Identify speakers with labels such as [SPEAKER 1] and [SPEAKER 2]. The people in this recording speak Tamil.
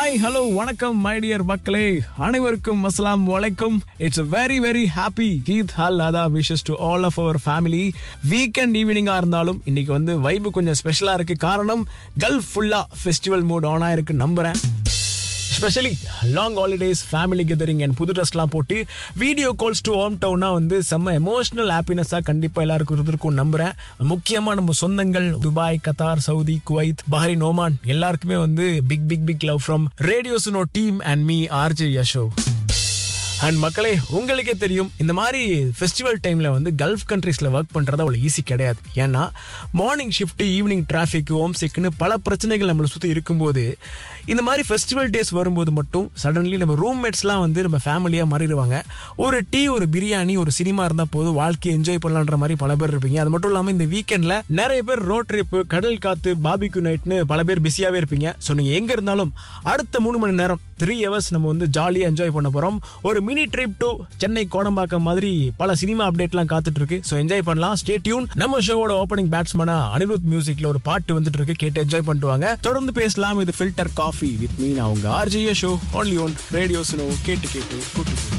[SPEAKER 1] ஹாய் ஹலோ வணக்கம் மை டியர் மக்களே அனைவருக்கும் அஸ்லாம் வலைக்கும் it's very very happy Eid al Adha wishes to all of our family weekend ஈவினிங்கா இருந்தாலும் இன்னைக்கு வந்து வைபு கொஞ்சம் ஸ்பெஷலா இருக்கு காரணம் கல்ஃப் ஃபுல்லா ஃபெஸ்டிவல் மூட் ஆன் ஆயிருக்கு நம்புறேன் specially long holidays family gathering and புது ட்ரெஸ்லாம் போட்டு வீடியோ கால்ஸ் டு ஹோம் டவுனா வந்து செம்ம எமோஷனல் ஹாப்பினஸாக கண்டிப்பாக எல்லாருக்கும் இருந்திருக்கும் நம்புறேன் முக்கியமாக நம்ம சொந்தங்கள் Dubai Qatar Saudi Kuwait Bahrain Oman எல்லாருக்குமே வந்து big big big love from ரேடியோஸ்னோ team and me RJ Yasho and மக்களே உங்களுக்கே தெரியும் இந்த மாதிரி ஃபெஸ்டிவல் டைம்ல வந்து கல்ஃப் கண்ட்ரீஸ்ல ஒர்க் பண்றது அவ்வளவு ஈஸி கிடையாது ஏன்னா morning shift evening traffic home சிக்னு பல பிரச்சனைகள் நம்மளை சுற்றி இருக்கும்போது இந்த மாதிரி ஃபெஸ்டிவல் டேஸ் வரும்போது மட்டும் சடன்லி நம்ம ரூம்மேட்ஸ்லாம் வந்து நம்ம ஃபேமிலியாக மாறிடுவாங்க ஒரு டீ ஒரு பிரியாணி ஒரு சினிமா இருந்தால் போதும் வாழ்க்கையை என்ஜாய் பண்ணலான்ற மாதிரி பல பேர் இருப்பீங்க அது மட்டும் இல்லாமல் இந்த வீக்கெண்டில் நிறைய பேர் ரோட் ட்ரிப் கடல் காத்து பாபிக்கு நைட்னு பல பேர் பிஸியாகவே இருப்பீங்க ஸோ நீங்கள் எங்கே இருந்தாலும் அடுத்த மூணு மணி நேரம் த்ரீ ஹவர்ஸ் நம்ம வந்து ஜாலியாக என்ஜாய் பண்ண போகிறோம் ஒரு mini trip to Chennai Kodambakkam மாதிரி பல சினிமா அப்டேட்லாம் காத்துட்டு இருக்கு ஸோ என்ஜாய் பண்ணலாம் ஸ்டே டியூன் நம்ம ஷோவோட ஓப்பனிங் பேட்ஸ்மேனா அனிருத் மியூசிக்ல ஒரு பாட்டு வந்துட்டு இருக்கு கேட்டு என்ஜாய் பண்ணிட்டு வாங்க தொடர்ந்து பேசலாம் இது ஃபில்டர் காஃபி வித் மீன் அவங்க ஆர்ஜிஏ show only one radio Suno கேட்டு கேட்டு கூட்டு